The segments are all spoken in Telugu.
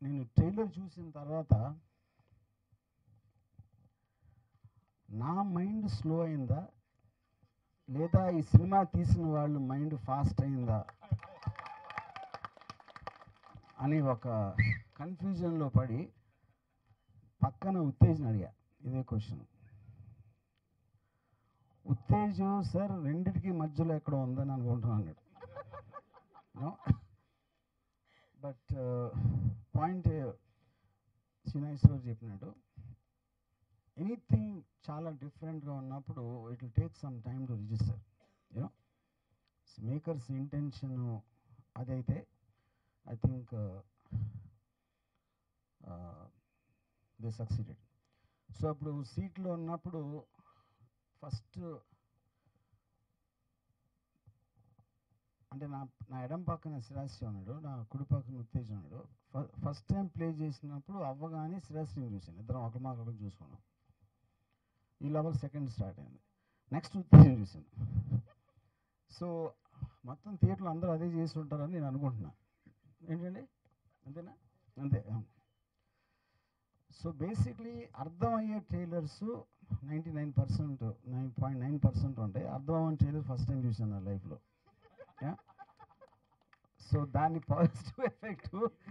నేను ట్రైలర్ చూసిన తర్వాత నా మైండ్ స్లో అయిందా లేదా ఈ సినిమా తీసిన వాళ్ళు మైండ్ ఫాస్ట్ అయిందా అని ఒక కన్ఫ్యూజన్లో పడి పక్కన ఉత్తేజన అడిగా ఇదే క్వశ్చన్ ఉత్తేజు సార్ రెండిటికి మధ్యలో ఎక్కడ ఉందని అనుకుంటున్నాను బట్ పాయింట్ శ్రీనాశ్వర్ చెప్పినట్టు ఎనీథింగ్ చాలా డిఫరెంట్గా ఉన్నప్పుడు it will take some time to register you know makers intention అదైతే I think they succeeded so అప్పుడు సీట్లో ఉన్నప్పుడు ఫస్ట్ అంటే నా నా ఎడం పక్కన శ్రీరాశ్రీ ఉన్నాడు నా కుడి పక్కన ఉత్తేజ్ ఉన్నాడు ఫస్ట్ టైం ప్లే చేసినప్పుడు అవ్వగానే శ్రీరాశ్రీని చూశాను ఇద్దరం ఒక మాకు చూసుకున్నాం ఈ లెవెల్ సెకండ్ స్టార్ట్ అయింది నెక్స్ట్ ఉత్తేజం చూశాను సో మొత్తం థియేటర్లో అందరూ అదే చేసి ఉంటారని నేను అనుకుంటున్నా ఏంటండి అంతేనా అంతే సో బేసిక్లీ అర్థమయ్యే trailers ninety nine percent nine point nine percent ఉంటాయి అర్థం అవ్వని ట్రైలర్ ఫస్ట్ టైం చూసాను నా లైఫ్లో సో దాని పాజిటివ్ ఎఫెక్ట్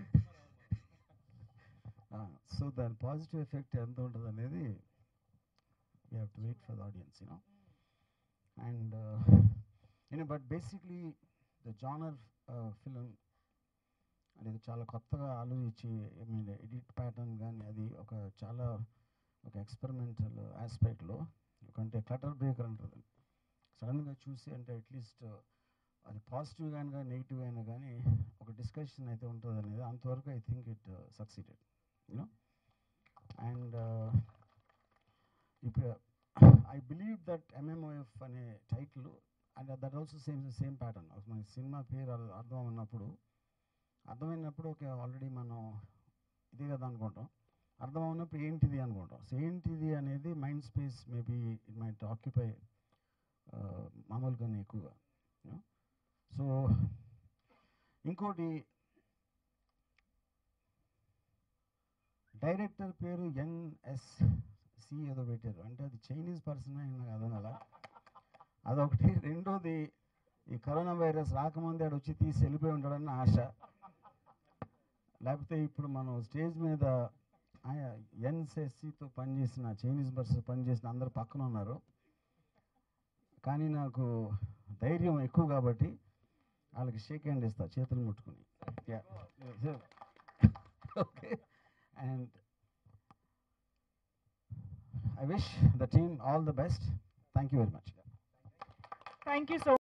సో దాని పాజిటివ్ ఎఫెక్ట్ ఎంత ఉంటుంది అనేది we have to wait for the audience you know and you know but basically the genre film అనేది చాలా కొత్తగా ఆలోచించి ఐ మీన్ ఎడిట్ ప్యాటర్న్ కానీ అది ఒక చాలా ఒక ఎక్స్పెరిమెంటల్ ఆస్పెక్ట్లో అంటే క్లటర్ బ్రేకర్ అంటారు సడన్గా చూసి అంటే అట్లీస్ట్ అది పాజిటివ్ కానీ కానీ నెగిటివ్ అయినా కానీ ఒక డిస్కషన్ అయితే ఉంటుంది అనేది అంతవరకు I think it succeeded you know and ఇప్పుడు ఐ బిలీవ్ దట్ ఎంఎంఓఎఫ్ అనే title and that also same same pattern మన సినిమా పేరు అర్థం అర్థం అన్నప్పుడు అర్థమైనప్పుడు ఓకే ఆల్రెడీ మనం ఇదే కదా అనుకుంటాం అర్థం అవునప్పుడు ఏంటిది అనుకుంటాం సో ఏంటిది అనేది mind space maybe it might occupy మామూలుగానే ఎక్కువగా సో ఇంకోటి డైరెక్టర్ పేరు ఎన్ఎస్సి ఏదో పెట్టారు అంటే అది చైనీస్ పర్సన్ అయినా అర్థం కదా అదొకటి రెండోది ఈ కరోనా వైరస్ రాకముందే ఆడు వచ్చి తీసి వెళ్ళిపోయి ఉంటాడని ఆశ లేకపోతే ఇప్పుడు మనం స్టేజ్ మీద ఎన్ఎస్ఎస్సితో పనిచేసిన చైనీస్ బర్స్ పనిచేసిన అందరు పక్కన ఉన్నారు కానీ నాకు ధైర్యం ఎక్కువ కాబట్టి వాళ్ళకి షేక్ హ్యాండ్ ఇస్తా చేతులు ముట్టుకుని okay and I wish the team all the best thank you very much thank you so